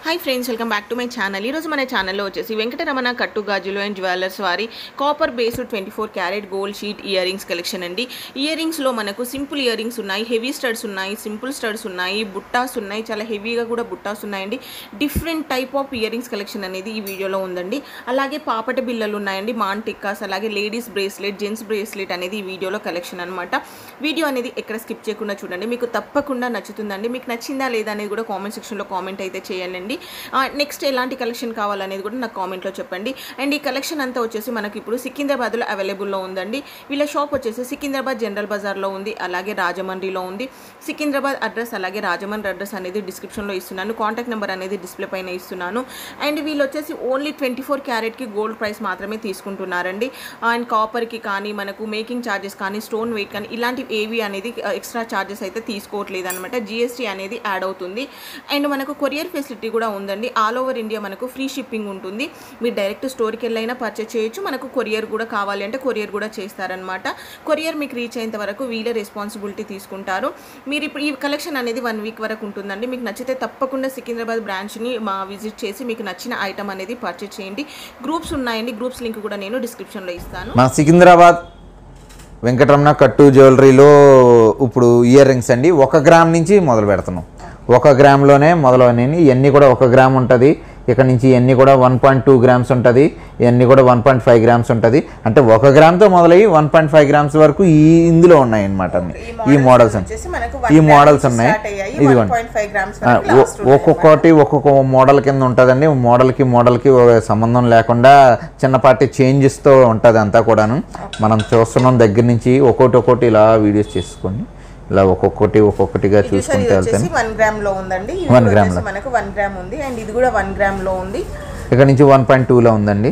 Hi friends welcome back to my channel ఈరోజు మన ఛానల్లో వచ్చేసి వెంకటరమణ కట్టు గాజులు అండ్ జ్యువెలర్స్ వారి copper based twenty four carat gold sheet earrings collection అండి ఇయర్ రింగ్స్లో మనకు సింపుల్ ఇయర్ రింగ్స్ ఉన్నాయి హెవీ స్టడ్స్ ఉన్నాయి సింపుల్ స్టడ్స్ ఉన్నాయి బుట్టాస్ ఉన్నాయి చాలా హెవీగా కూడా బుట్టాస్ ఉన్నాయండి different type of earrings collection అనేది ఈ వీడియోలో ఉందండి అలాగే పాపట బిల్లలు ఉన్నాయండి మాన్ టిక్కాస్ అలాగే లేడీస్ బ్రేస్లెట్ జెంట్స్ బ్రేస్లెట్ అనేది ఈ వీడియోలో కలెక్షన్ అనమాట వీడియో అనేది ఎక్కడ స్కిప్ చేయకుండా చూడండి మీకు తప్పకుండా నచ్చుతుందండి మీకు నచ్చిందా లేదా అనేది కూడా కామెంట్ సెక్షన్లో కామెంట్ అయితే చేయండి నెక్స్ట్ ఎలాంటి కలెక్షన్ కావాలనేది కూడా నాకు కామెంట్లో చెప్పండి అండ్ ఈ కలెక్షన్ అంతా వచ్చేసి మనకి ఇప్పుడు సికింద్రాబాద్లో అవైలబుల్లో ఉందండి వీళ్ళ షాప్ వచ్చేసి సికింద్రాబాద్ జనరల్ బజార్లో ఉంది అలాగే రాజమండ్రిలో ఉంది సికింద్రాబాద్ అడ్రస్ అలాగే రాజమండ్రి అడ్రస్ అనేది డిస్క్రిప్షన్లో ఇస్తున్నాను కాంటాక్ట్ నెంబర్ అనేది డిస్ప్లే పైన ఇస్తున్నాను అండ్ వీళ్ళు వచ్చేసి ఓన్లీ ట్వంటీ ఫోర్ క్యారెట్కి గోల్డ్ ప్రైస్ మాత్రమే తీసుకుంటున్నారండి అండ్ కాపర్కి కానీ మనకు మేకింగ్ ఛార్జెస్ కానీ స్టోన్ వెయిట్ కానీ ఇలాంటివి ఏవి అనేది ఎక్స్ట్రా ఛార్జెస్ అయితే తీసుకోవట్లేదు అనమాట జిఎస్టీ అనేది యాడ్ అవుతుంది అండ్ మనకు కొరియర్ ఫెసిలిటీ కూడా ఉందండి ఆల్ ఓవర్ ఇండియా మనకు ఫ్రీ షిప్పింగ్ ఉంటుంది మీరు డైరెక్ట్ స్టోర్కి వెళ్ళైనా పర్చేస్ చేయొచ్చు మనకు కొరియర్ కూడా కావాలి అంటే కొరియర్ కూడా చేస్తారనమాట కొరియర్ మీకు రీచ్ అయ్యేంత వరకు వీళ్ళే రెస్పాన్సిబిలిటీ తీసుకుంటారు మీరు ఇప్పుడు ఈ కలెక్షన్ అనేది వన్ వీక్ వరకు ఉంటుందండి మీకు నచ్చితే తప్పకుండా సికింద్రాబాద్ బ్రాంచ్ని మా విజిట్ చేసి మీకు నచ్చిన ఐటమ్ అనేది పర్చేస్ చేయండి గ్రూప్స్ ఉన్నాయండి గ్రూప్స్ లింక్ కూడా నేను డిస్క్రిప్షన్లో ఇస్తాను మన సికింద్రాబాద్ వెంకటరమణ కట్టు జ్యువెలరీలో ఇప్పుడు ఇయర్ రింగ్స్ అండి ఒక గ్రామ్ నుంచి మొదలు పెడుతున్నాం ఒక గ్రామ్లోనే మొదలైనవి ఇవన్నీ కూడా ఒక గ్రామ్ ఉంటుంది ఇక్కడ నుంచి ఇవన్నీ కూడా వన్ పాయింట్ టూ గ్రామ్స్ ఉంటుంది ఇవన్నీ కూడా వన్ పాయింట్ ఫైవ్ గ్రామ్స్ ఉంటుంది అంటే ఒక గ్రామ్తో మొదలయ్యి వన్ పాయింట్ ఫైవ్ గ్రామ్స్ వరకు ఈ ఇందులో ఉన్నాయి అన్నమాట అన్ని ఈ మోడల్స్ అన్ని వచ్చేసి మనకు ఈ మోడల్స్ ఉన్నాయి ఇదిగోండి పాయింట్ ఫైవ్ గ్రామ్స్ ఆ, ఒ- ఒక్కొక్కటి ఒక్కొక్క మోడల్ కింద ఉంటుందండి మోడల్కి మోడల్కి ఒక సంబంధం లేకుండా చిన్నపాటి చేంజెస్తో ఉంటుంది అంతా కూడాను మనం చూస్తున్నాం దగ్గర నుంచి ఒక్కొక్కటి ఒక్కొక్కటి ఇలా వీడియోస్ చేసుకోండి ఇలా ఒక్కొక్కటి ఒక్కొక్కటిగా చూసుకుంటూ వెళ్తాను వన్ గ్రామ్ లో ఉందండి ఇది One కూడా gram వచ్చేసి మనకు వన్ గ్రామ్ ఉంది అండ్ ఇది కూడా వన్ గ్రామ్ లో ఉంది ఇక్కడ నుంచి వన్ పాయింట్ టూలో ఉందండి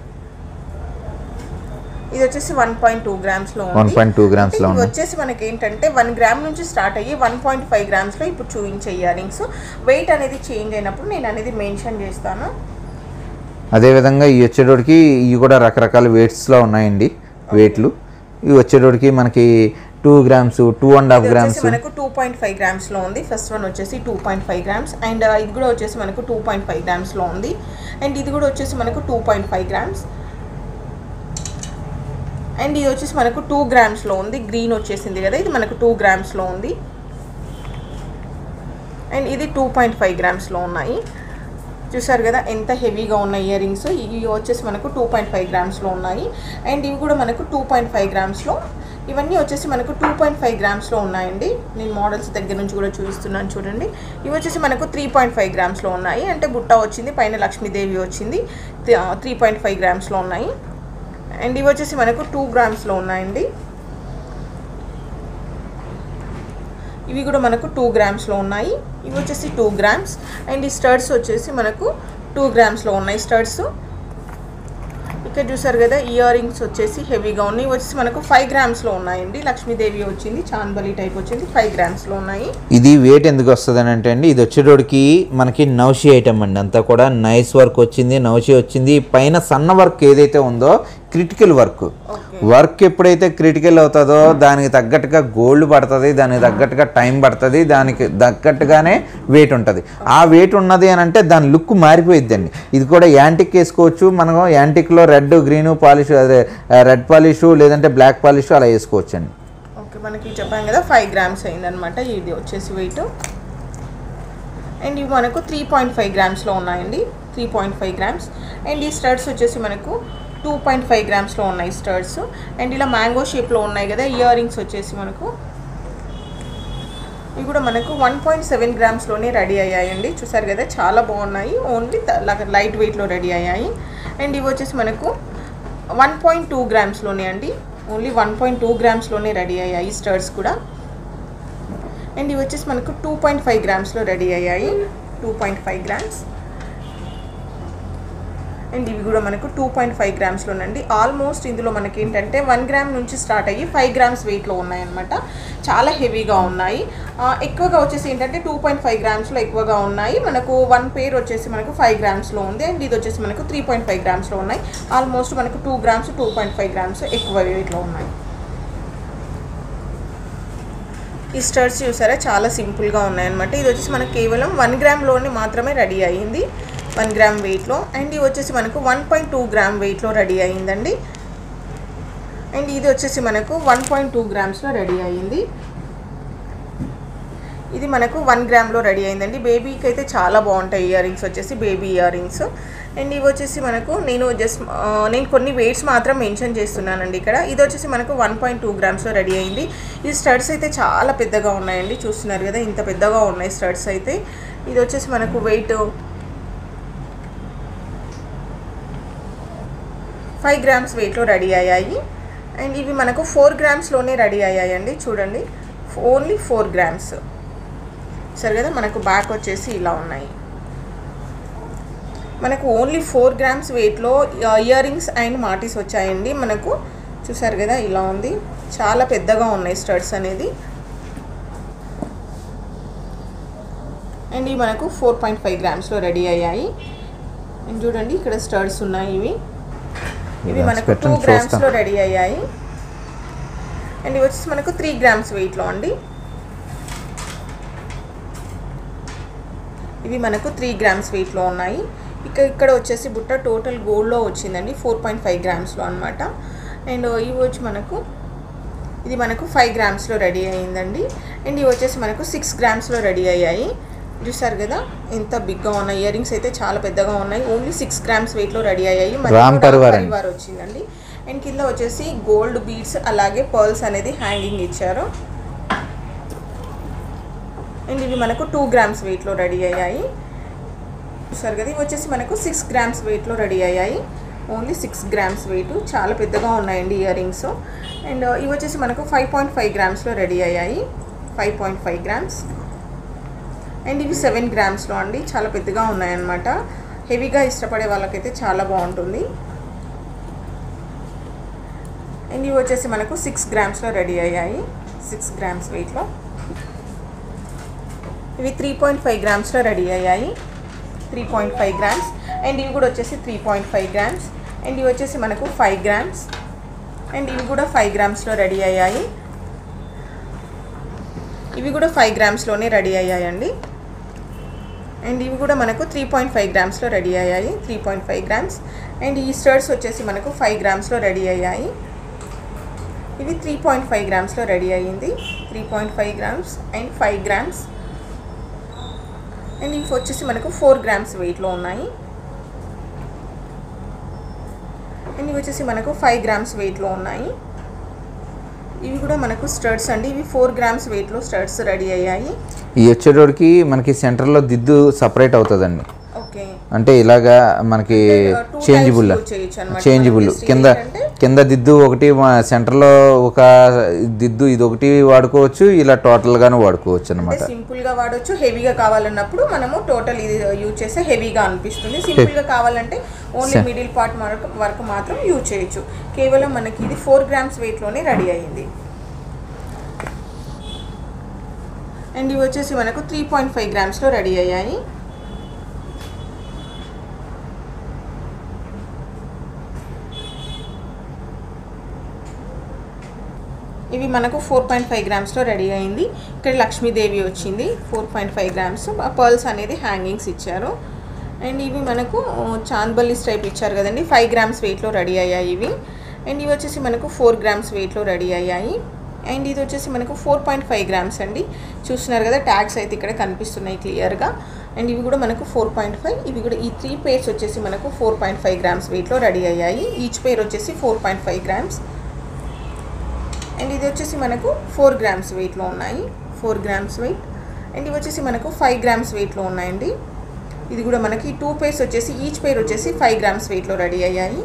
ఇది వచ్చేసి వన్ పాయింట్ టూ గ్రామ్స్ లో వన్ ఉంది పాయింట్ టూ గ్రామ్స్లో ఇవి ఉంది వచ్చేసి మనకి ఏంటంటే వన్ గ్రామ్ నుంచి స్టార్ట్ అయ్యి వన్ పాయింట్ ఫైవ్ గ్రామ్స్ లో ఇప్పుడు చూపించే ఇయర్ రింగ్స్ వెయిట్ అనేది చేంజ్ అయినప్పుడు నేను అనేది మెన్షన్ చేస్తాను అదేవిధంగా ఈ వచ్చేటోడికి ఇవి కూడా రకరకాల వెయిట్స్లో ఉన్నాయండి వెయిట్లు ఇవి వచ్చేటోడికి మనకి two grams two and half ఇది గ్రామ్స్ వచ్చేసి మనకు టూ పాయింట్ ఫైవ్ గ్రామ్స్ లో ఉంది ఫస్ట్ వన్ వచ్చేసి two point five grams and ఇది కూడా వచ్చేసి మనకు టూ పాయింట్ ఫైవ్ గ్రామ్స్ లో ఉంది అండ్ ఇది కూడా వచ్చేసి మనకు two point five grams and ఇది వచ్చేసి మనకు టూ గ్రామ్స్ లో ఉంది గ్రీన్ వచ్చేసింది కదా ఇది మనకు టూ గ్రామ్స్ లో ఉంది అండ్ ఇది టూ పాయింట్ ఫైవ్ గ్రామ్స్ లో ఉన్నాయి చూసారు కదా ఎంత హెవీగా ఉన్న ఇయర్ రింగ్స్ ఇవి వచ్చేసి మనకు టూ పాయింట్ ఫైవ్ గ్రామ్స్లో ఉన్నాయి అండ్ ఇవి కూడా మనకు టూ పాయింట్ ఫైవ్ గ్రామ్స్లో ఇవన్నీ వచ్చేసి మనకు టూ పాయింట్ ఫైవ్ గ్రామ్స్లో ఉన్నాయండి నేను మోడల్స్ దగ్గర నుంచి కూడా చూపిస్తున్నాను చూడండి ఇవి వచ్చేసి మనకు త్రీ పాయింట్ ఫైవ్ గ్రామ్స్లో ఉన్నాయి అంటే బుట్ట వచ్చింది పైన లక్ష్మీదేవి వచ్చింది త్రీ పాయింట్ ఫైవ్ గ్రామ్స్లో ఉన్నాయి అండ్ ఇవి వచ్చేసి మనకు టూ గ్రామ్స్లో ఉన్నాయండి ఇవి కూడా మనకు టూ గ్రామ్స్లో ఉన్నాయి ఇవి వచ్చేసి టూ గ్రామ్స్ అండ్ ఈ స్టర్ట్స్ వచ్చేసి మనకు టూ గ్రామ్స్లో ఉన్నాయి స్టర్ట్స్ ఇక్కడ చూసారు కదా ఇయర్ రింగ్స్ వచ్చేసి హెవీగా ఉన్నాయి ఇవి వచ్చేసి మనకు ఫైవ్ గ్రామ్స్లో ఉన్నాయండి లక్ష్మీదేవి వచ్చింది చాందబలి టైప్ వచ్చింది ఫైవ్ గ్రామ్స్లో ఉన్నాయి ఇది వెయిట్ ఎందుకు వస్తుంది అని అంటే అండి ఇది వచ్చేటోడికి మనకి నౌషి ఐటమ్ అండి అంతా కూడా నైస్ వర్క్ వచ్చింది నౌషి వచ్చింది పైన సన్న వర్క్ ఏదైతే ఉందో క్రిటికల్ వర్క్ వర్క్ ఎప్పుడైతే క్రిటికల్ అవుతుందో దానికి తగ్గట్టుగా గోల్డ్ పడుతుంది దానికి తగ్గట్టుగా టైం పడుతుంది దానికి తగ్గట్టుగానే వెయిట్ ఉంటుంది ఆ వెయిట్ ఉన్నది అని అంటే దాని లుక్ మారిపోయిద్దండి ఇది కూడా యాంటిక్ వేసుకోవచ్చు మనం యాంటిక్లో రెడ్ గ్రీన్ పాలిష్ అదే రెడ్ పాలిష్ లేదంటే బ్లాక్ పాలిష్ అలా వేసుకోవచ్చు అండి ఓకే మనకి చెప్పాం కదా ఫైవ్ గ్రామ్స్ అయిందనమాట ఇది వచ్చేసి వెయిట్ అండ్ ఇవి మనకు త్రీ పాయింట్ ఫైవ్ గ్రామ్స్లో ఉన్నాయండి three point five grams and ఈ స్టర్ట్స్ వచ్చేసి మనకు టూ పాయింట్ ఫైవ్ గ్రామ్స్లో ఉన్నాయి స్టర్ట్స్ అండ్ ఇలా మ్యాంగో షేప్లో ఉన్నాయి కదా ఇయర్ రింగ్స్ వచ్చేసి మనకు ఇవి కూడా మనకు వన్ పాయింట్ సెవెన్ గ్రామ్స్లోనే రెడీ అయ్యాయండి చూసారు కదా చాలా బాగున్నాయి ఓన్లీ లైట్ వెయిట్లో రెడీ అయ్యాయి అండ్ ఇవి వచ్చేసి మనకు వన్ పాయింట్ టూ గ్రామ్స్లోనే అండి ఓన్లీ వన్ పాయింట్ టూ గ్రామ్స్లోనే రెడీ అయ్యాయి స్టర్స్ కూడా అండ్ ఇవి వచ్చేసి మనకు టూ పాయింట్ ఫైవ్ గ్రామ్స్లో రెడీ అయ్యాయి two point five grams and ఇవి కూడా మనకు టూ పాయింట్ ఫైవ్ గ్రామ్స్లోనండి ఆల్మోస్ట్ ఇందులో మనకి ఏంటంటే వన్ గ్రామ్ నుంచి స్టార్ట్ అయ్యి ఫైవ్ గ్రామ్స్ వెయిట్లో ఉన్నాయన్నమాట చాలా హెవీగా ఉన్నాయి ఆ, ఎక్కువగా వచ్చేసి ఏంటంటే టూ పాయింట్ ఫైవ్ గ్రామ్స్లో ఎక్కువగా ఉన్నాయి మనకు వన్ పేర్ వచ్చేసి మనకు ఫైవ్ గ్రామ్స్లో ఉంది అండ్ ఇది వచ్చేసి మనకు త్రీ పాయింట్ ఫైవ్ గ్రామ్స్లో ఉన్నాయి ఆల్మోస్ట్ మనకు two grams two point five grams ఎక్కువ వెయిట్లో ఉన్నాయి ఈ స్టర్స్ చూసారా చాలా సింపుల్గా ఉన్నాయన్నమాట ఇది వచ్చేసి మనకు కేవలం వన్ గ్రామ్లోనే మాత్రమే రెడీ అయ్యింది వన్ గ్రామ్ వెయిట్లో అండ్ ఇది వచ్చేసి మనకు వన్ పాయింట్ టూ గ్రామ్ వెయిట్లో రెడీ అయ్యిందండి అండ్ ఇది వచ్చేసి మనకు వన్ పాయింట్ టూ గ్రామ్స్లో రెడీ అయ్యింది ఇది మనకు వన్ గ్రామ్లో రెడీ అయిందండి బేబీకి అయితే చాలా బాగుంటాయి ఇయర్ రింగ్స్ వచ్చేసి బేబీ ఇయర్ రింగ్స్ అండ్ ఇవి వచ్చేసి మనకు నేను జస్ట్ ఆ, నేను కొన్ని వెయిట్స్ మాత్రం మెన్షన్ చేస్తున్నానండి ఇక్కడ ఇది వచ్చేసి మనకు వన్ పాయింట్ టూ గ్రామ్స్లో రెడీ అయింది ఈ స్టడ్స్ అయితే చాలా పెద్దగా ఉన్నాయండి చూస్తున్నారు కదా ఇంత పెద్దగా ఉన్నాయి స్టడ్స్ అయితే ఇది వచ్చేసి మనకు వెయిట్ ఫైవ్ గ్రామ్స్ వెయిట్లో రెడీ అయ్యాయి అండ్ ఇవి మనకు ఫోర్ గ్రామ్స్లోనే రెడీ అయ్యాయండి చూడండి ఓన్లీ ఫోర్ గ్రామ్స్ సరే కదా మనకు బ్యాక్ వచ్చేసి ఇలా ఉన్నాయి మనకు ఓన్లీ ఫోర్ గ్రామ్స్ వెయిట్లో ఇయర్ రింగ్స్ అండ్ మాటీస్ వచ్చాయండి మనకు చూసారు కదా ఇలా ఉంది చాలా పెద్దగా ఉన్నాయి స్టడ్స్ అనేది అండ్ ఇవి మనకు ఫోర్ పాయింట్ ఫైవ్ గ్రామ్స్లో రెడీ అయ్యాయి అండ్ చూడండి ఇక్కడ స్టడ్స్ ఉన్నాయి ఇవి ఇవి Grams మనకు టూ పెట్టండి, గ్రామ్స్లో చూస్తాం. రెడీ అయ్యాయి అండ్ ఇవి వచ్చేసి మనకు త్రీ గ్రామ్స్ వెయిట్లో అండి ఇవి మనకు త్రీ గ్రామ్స్ వెయిట్లో ఉన్నాయి ఇక ఇక్కడ వచ్చేసి బుట్ట టోటల్ గోల్డ్లో వచ్చిందండి ఫోర్ పాయింట్ ఫైవ్ గ్రామ్స్లో అనమాట అండ్ ఇవి వచ్చి మనకు ఇది మనకు ఫైవ్ గ్రామ్స్లో రెడీ అయ్యిందండి అండ్ ఇవి వచ్చేసి మనకు సిక్స్ గ్రామ్స్లో రెడీ అయ్యాయి చూసారు కదా ఎంత బిగ్గా ఉన్నాయి ఇయర్ రింగ్స్ అయితే చాలా పెద్దగా ఉన్నాయి ఓన్లీ సిక్స్ గ్రామ్స్ వెయిట్లో రెడీ అయ్యాయి మధ్యలో రామ్ పరివార్ అండి. పరివార్ వచ్చిందండి అండ్ కింద వచ్చేసి గోల్డ్ బీడ్స్ అలాగే పర్ల్స్ అనేది హ్యాంగింగ్ ఇచ్చారు అండ్ ఇవి మనకు టూ గ్రామ్స్ వెయిట్లో రెడీ అయ్యాయి చూసారు కదా ఇవి వచ్చేసి మనకు సిక్స్ గ్రామ్స్ వెయిట్లో రెడీ అయ్యాయి ఓన్లీ సిక్స్ గ్రామ్స్ వెయిట్ చాలా పెద్దగా ఉన్నాయండి ఇయర్ రింగ్స్ అండ్ ఇవి వచ్చేసి మనకు ఫైవ్ పాయింట్ ఫైవ్ గ్రామ్స్లో రెడీ అయ్యాయి five point five grams and ఇవి సెవెన్ గ్రామ్స్లో అండి చాలా పెద్దగా ఉన్నాయన్నమాట హెవీగా ఇష్టపడే వాళ్ళకైతే చాలా బాగుంటుంది అండ్ ఇవి వచ్చేసి మనకు సిక్స్ గ్రామ్స్లో రెడీ అయ్యాయి సిక్స్ గ్రామ్స్ వెయిట్లో ఇవి త్రీ పాయింట్ ఫైవ్ గ్రామ్స్లో రెడీ అయ్యాయి three point five grams and ఇవి కూడా వచ్చేసి three point five grams and ఇవి వచ్చేసి మనకు ఫైవ్ గ్రామ్స్ అండ్ ఇవి కూడా ఫైవ్ గ్రామ్స్లో రెడీ అయ్యాయి ఇవి కూడా ఫైవ్ గ్రామ్స్లోనే రెడీ అయ్యాయండి అండ్ ఇవి కూడా మనకు త్రీ పాయింట్ ఫైవ్ గ్రామ్స్లో రెడీ అయ్యాయి three point five grams and ఈ స్టర్స్ వచ్చేసి మనకు ఫైవ్ గ్రామ్స్లో రెడీ అయ్యాయి ఇవి త్రీ పాయింట్ ఫైవ్ గ్రామ్స్లో రెడీ అయ్యింది three point five grams and five grams and ఇవి వచ్చేసి మనకు ఫోర్ గ్రామ్స్ వెయిట్లో ఉన్నాయి అండ్ ఇవి వచ్చేసి మనకు ఫైవ్ గ్రామ్స్ వెయిట్లో ఉన్నాయి ఇవి కూడా మనకు స్టర్ట్స్ అండి ఇవి ఫోర్ గ్రామ్స్ వెయిట్లో స్టర్ట్స్ రెడీ అయ్యాయి ఈ వచ్చేటోడికి మనకి సెంటర్లో దిద్దు సపరేట్ అవుతుందండి ఓకే అంటే ఇలాగా మనకి two చేంజబుల్ types use చేయొచ్చు అన్నమాట. చేంజబుల్ మనకి కింద ఏంటంటే- కింద దిద్దు ఒకటి మా సెంటర్లో ఒక దిద్దు ఇది ఒకటి వాడుకోవచ్చు ఇలా టోటల్గాను వాడుకోవచ్చు అంటే అనమాట సింపుల్ గా వాడొచ్చు హెవీగా కావాలన్నప్పుడు మనము టోటల్ ఇది యూజ్ చేస్తే హెవీగా అనిపిస్తుంది సింపుల్ గా కావాలంటే ఓన్లీ Sir. మిడిల్ పార్ట్ వరకు వరకు మాత్రం యూజ్ చేయొచ్చు కేవలం మనకి ఇది ఫోర్ గ్రామ్స్ వెయిట్ లోనే రెడీ అయ్యింది అండ్ ఇవి వచ్చేసి మనకు త్రీ పాయింట్ ఫైవ్ గ్రామ్స్లో రెడీ అయ్యాయి ఇవి మనకు ఫోర్ పాయింట్ ఫైవ్ గ్రామ్స్లో రెడీ అయింది ఇక్కడ లక్ష్మీదేవి వచ్చింది four point five grams pearls అనేది హ్యాంగింగ్స్ ఇచ్చారు అండ్ ఇవి మనకు చాందబల్లి స్టైప్ ఇచ్చారు కదండి ఫైవ్ గ్రామ్స్ వెయిట్లో రెడీ అయ్యాయి ఇవి అండ్ ఇవి వచ్చేసి మనకు ఫోర్ గ్రామ్స్ వెయిట్లో రెడీ అయ్యాయి అండ్ ఇది వచ్చేసి మనకు ఫోర్ పాయింట్ ఫైవ్ గ్రామ్స్ అండి చూస్తున్నారు కదా ట్యాగ్స్ అయితే ఇక్కడ కనిపిస్తున్నాయి క్లియర్గా అండ్ ఇవి కూడా మనకు ఫోర్ పాయింట్ ఫైవ్ ఇవి కూడా ఈ త్రీ పేర్స్ వచ్చేసి మనకు ఫోర్ పాయింట్ ఫైవ్ గ్రామ్స్ వెయిట్లో రెడీ అయ్యాయి ఈచ్ పేర్ వచ్చేసి four point five grams and ఇది వచ్చేసి మనకు ఫోర్ గ్రామ్స్ వెయిట్లో ఉన్నాయి ఫోర్ గ్రామ్స్ వెయిట్ అండ్ ఇవి వచ్చేసి మనకు ఫైవ్ గ్రామ్స్ వెయిట్లో ఉన్నాయండి ఇది కూడా మనకి టూ పేర్స్ వచ్చేసి ఈచ్ పేర్ వచ్చేసి ఫైవ్ గ్రామ్స్ వెయిట్లో రెడీ అయ్యాయి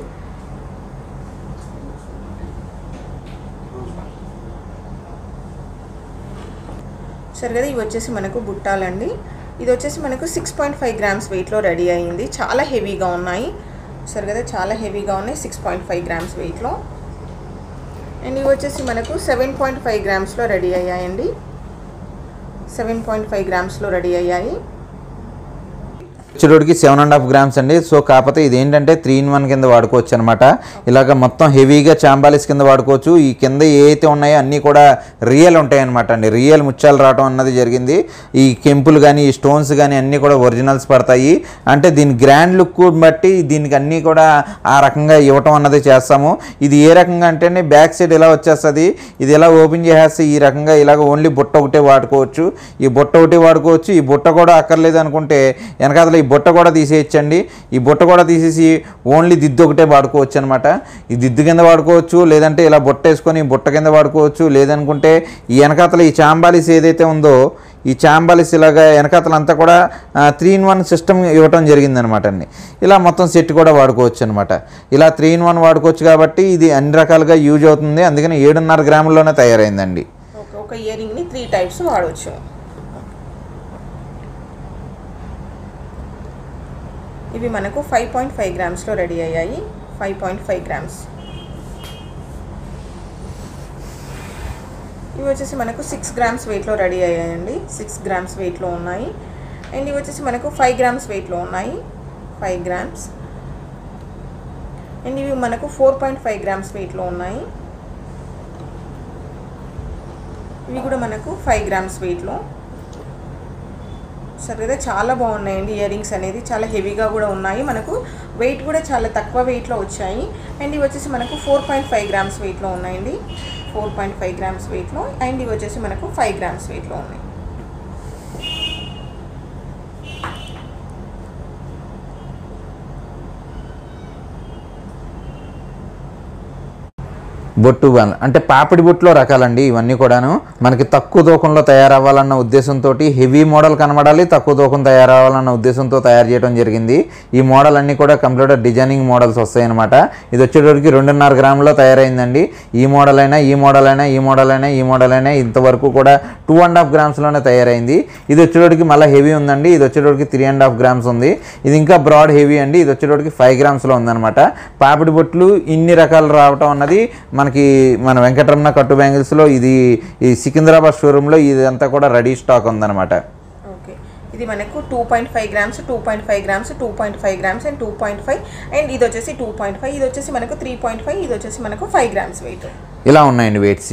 సరే కదా ఇవి వచ్చేసి మనకు బుట్టాలండి ఇది వచ్చేసి మనకు సిక్స్ పాయింట్ ఫైవ్ గ్రామ్స్ వెయిట్లో రెడీ అయ్యింది చాలా హెవీగా ఉన్నాయి సరే కదా చాలా హెవీగా ఉన్నాయి సిక్స్ పాయింట్ ఫైవ్ గ్రామ్స్ వెయిట్లో అండ్ ఇవి వచ్చేసి మనకు సెవెన్ పాయింట్ ఫైవ్ గ్రామ్స్లో రెడీ అయ్యాయండి సెవెన్ పాయింట్ ఫైవ్ గ్రామ్స్లో రెడీ అయ్యాయి వచ్చేటోడికి సెవెన్ అండ్ హాఫ్ గ్రామ్స్ అండి సో కాకపోతే ఇది ఏంటంటే త్రీ ఇన్ వన్ కింద వాడుకోవచ్చు అనమాట ఇలాగ మొత్తం హెవీగా చాంబాలిస్ కింద వాడుకోవచ్చు ఈ కింద ఏ అయితే ఉన్నాయో అన్నీ కూడా రియల్ ఉంటాయి అనమాట అండి రియల్ ముత్యాలు రావడం అన్నది జరిగింది ఈ కెంపులు కానీ ఈ స్టోన్స్ కానీ అన్నీ కూడా ఒరిజినల్స్ పడతాయి అంటే దీని గ్రాండ్ లుక్ బట్టి దీనికి అన్నీ కూడా ఆ రకంగా ఇవ్వటం అన్నది చేస్తాము ఇది ఏ రకంగా అంటే బ్యాక్ సైడ్ ఇలా వచ్చేస్తుంది ఇది ఇలా ఓపెన్ చేసేస్తే ఈ రకంగా ఇలాగ ఓన్లీ బుట్ట ఒకటే వాడుకోవచ్చు ఈ బుట్ట ఒకటే వాడుకోవచ్చు ఈ బుట్ట కూడా అక్కర్లేదు అనుకుంటే వెనకాతల ఈ బుట్ట కూడా తీసేయచ్చండి ఈ బుట్ట కూడా తీసేసి ఓన్లీ దిద్దు ఒకటే వాడుకోవచ్చు అనమాట ఈ దిద్దు కింద వాడుకోవచ్చు లేదంటే ఇలా బుట్ట వేసుకొని ఈ బుట్ట కింద వాడుకోవచ్చు లేదనుకుంటే ఈ వెనకాతల ఈ చాంబాలిస్ ఏదైతే ఉందో ఈ చాంబాలిస్ ఇలాగా వెనకాతలంతా కూడా త్రీ ఇన్ వన్ సిస్టమ్ ఇవ్వటం జరిగిందనమాట అండి ఇలా మొత్తం సెట్ కూడా వాడుకోవచ్చు అనమాట ఇలా త్రీ ఇన్ వన్ వాడుకోవచ్చు కాబట్టి ఇది అన్ని రకాలుగా యూజ్ అవుతుంది అందుకని ఏడున్నర గ్రాముల్లోనే తయారైందండి ఓకే ఒక ఇయర్ రింగ్ని త్రీ టైప్స్ వాడవచ్చు ఇవి మనకు ఫైవ్ పాయింట్ ఫైవ్ గ్రామ్స్లో రెడీ అయ్యాయి ఫైవ్ పాయింట్ ఫైవ్ గ్రామ్స్ ఇవి వచ్చేసి మనకు సిక్స్ గ్రామ్స్ వెయిట్లో రెడీ అయ్యాయండి సిక్స్ గ్రామ్స్ వెయిట్లో ఉన్నాయి అండ్ ఇవి వచ్చేసి మనకు ఫైవ్ గ్రామ్స్ వెయిట్లో ఉన్నాయి ఫైవ్ గ్రామ్స్ అండ్ ఇవి మనకు ఫోర్ పాయింట్ ఫైవ్ గ్రామ్స్ వెయిట్లో ఉన్నాయి ఇవి కూడా మనకు ఫైవ్ గ్రామ్స్ వెయిట్లో సరే కదా చాలా బాగున్నాయండి ఇయర్ రింగ్స్ అనేది చాలా హెవీగా కూడా ఉన్నాయి మనకు వెయిట్ కూడా చాలా తక్కువ వెయిట్లో వచ్చాయి అండ్ ఇవి వచ్చేసి మనకు ఫోర్ పాయింట్ ఫైవ్ గ్రామ్స్ వెయిట్లో ఉన్నాయండి ఫోర్ పాయింట్ ఫైవ్ గ్రామ్స్ వెయిట్లో అండ్ ఇవి వచ్చేసి మనకు ఫైవ్ గ్రామ్స్ వెయిట్లో ఉన్నాయి బొట్టు వన్ అంటే పాపిడి బొట్టులో రకాలండి ఇవన్నీ కూడాను మనకి తక్కువ తూకంలో తయారవ్వాలన్న ఉద్దేశంతో హెవీ మోడల్ కనబడాలి తక్కువ తూకం తయారవ్వాలన్న ఉద్దేశంతో తయారు చేయడం జరిగింది ఈ మోడల్ అన్నీ కూడా కంప్యూటర్ డిజైనింగ్ మోడల్స్ వస్తాయన్నమాట ఇది వచ్చేటప్పటికి రెండున్నర గ్రాములో తయారైందండి ఈ మోడల్ అయినా ఈ మోడల్ అయినా ఈ మోడల్ అయినా ఈ మోడల్ అయినా ఇంతవరకు కూడా టూ అండ్ హాఫ్ గ్రామ్స్లోనే తయారైంది ఇది వచ్చేటప్పటికి మళ్ళీ హెవీ ఉందండి ఇది వచ్చేటప్పటికి త్రీ అండ్ హాఫ్ గ్రామ్స్ ఉంది ఇది ఇంకా బ్రాడ్ హెవీ అండి ఇది వచ్చేటప్పటికి ఫైవ్ గ్రామ్స్లో ఉందన్నమాట పాపిడి బొట్లు ఇన్ని రకాలు రావటం అన్నది మనకి మన వెంకటరమణ కట్టు బ్యాంగిల్స్లో ఇది ఈ సికింద్రాబాద్ షోరూంలో ఇదంతా కూడా రెడీ స్టాక్ ఉందన్నమాట ఓకే ఇది మనకు two point five grams two point five grams two point five grams and two point five and ఇది వచ్చేసి టూ పాయింట్ ఫైవ్ ఇది వచ్చేసి మనకు త్రీ పాయింట్ ఫైవ్ ఇది వచ్చేసి మనకు ఫైవ్ గ్రామ్స్ వెయిట్ ఇలా ఉన్నాయండి వెయిట్స్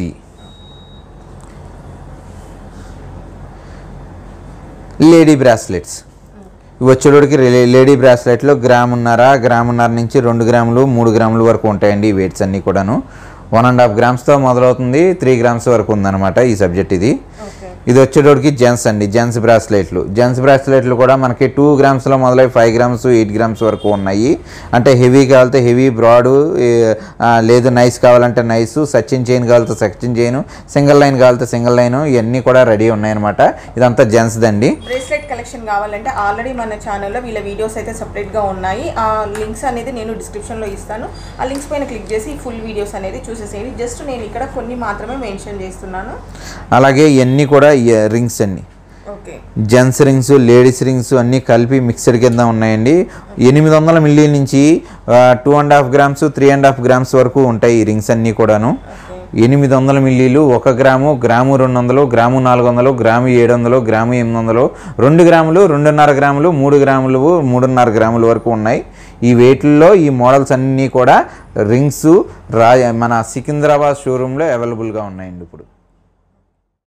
లేడీ బ్రాస్లెట్స్ ఇవి వచ్చేటోడికి లేడీ బ్రాస్లెట్లో గ్రామున్నర గ్రామున్నర నుంచి రెండు గ్రాములు మూడు గ్రాముల వరకు ఉంటాయండి ఈ వెయిట్స్ అన్నీ కూడాను వన్ అండ్ హాఫ్ గ్రామ్స్తో మొదలవుతుంది త్రీ గ్రామ్స్ వరకు ఉందన్నమాట ఈ సబ్జెక్ట్ ఇది ఓకే ఇది వచ్చేటోడికి జెంట్స్ అండి జెంట్స్ బ్రాస్లెట్లు జెంట్స్ బ్రాస్లెట్లు కూడా మనకి టూ గ్రామ్స్లో మొదలై ఫైవ్ గ్రామ్స్ ఎయిట్ గ్రామ్స్ వరకు ఉన్నాయి అంటే హెవీ కావాలంటే హెవీ బ్రాడ్ లేదు నైస్ కావాలంటే నైస్ సచిన్ చైన్ కావాలంటే సచిన్ చైన్ సింగిల్ లైన్ కావాలంటే సింగిల్ లైన్ ఇవన్నీ కూడా రెడీ ఉన్నాయన్నమాట ఇదంతా జెంట్స్ దండి బ్రేస్లెట్ కలెక్షన్ కావాలంటే ఆల్రెడీ మన ఛానల్లో వీళ్ళ వీడియోస్ అయితే సపరేట్గా ఉన్నాయి ఆ లింక్స్ అనేది నేను డిస్క్రిప్షన్లో ఇస్తాను ఆ లింక్స్ పైన క్లిక్ చేసి ఈ ఫుల్ వీడియోస్ అనేది చూసేసేయండి జస్ట్ నేను ఇక్కడ కొన్ని మాత్రమే మెన్షన్ చేస్తున్నాను అలాగే ఇవన్నీ కూడా రింగ్స్ అండి okay gents rings ladies rings అన్నీ కలిపి మిక్స్డ్ కింద ఉన్నాయండి ఎనిమిది వందల మిల్లీ నుంచి two and half grams three and half grams వరకు ఉంటాయి ఈ రింగ్స్ అన్నీ కూడాను ఎనిమిది వందల మిల్లీలు ఒక గ్రాము గ్రాము రెండు వందలు గ్రాము నాలుగు వందలు గ్రాము ఏడు వందలు గ్రాము ఎనిమిది వందలు రెండు గ్రాములు రెండున్నర గ్రాములు మూడు గ్రాములు మూడున్నర గ్రాముల వరకు ఉన్నాయి ఈ వెయిట్లో ఈ మోడల్స్ అన్నీ కూడా రింగ్స్ రా మన సికింద్రాబాద్ షోరూంలో అవైలబుల్గా ఉన్నాయండి ఇప్పుడు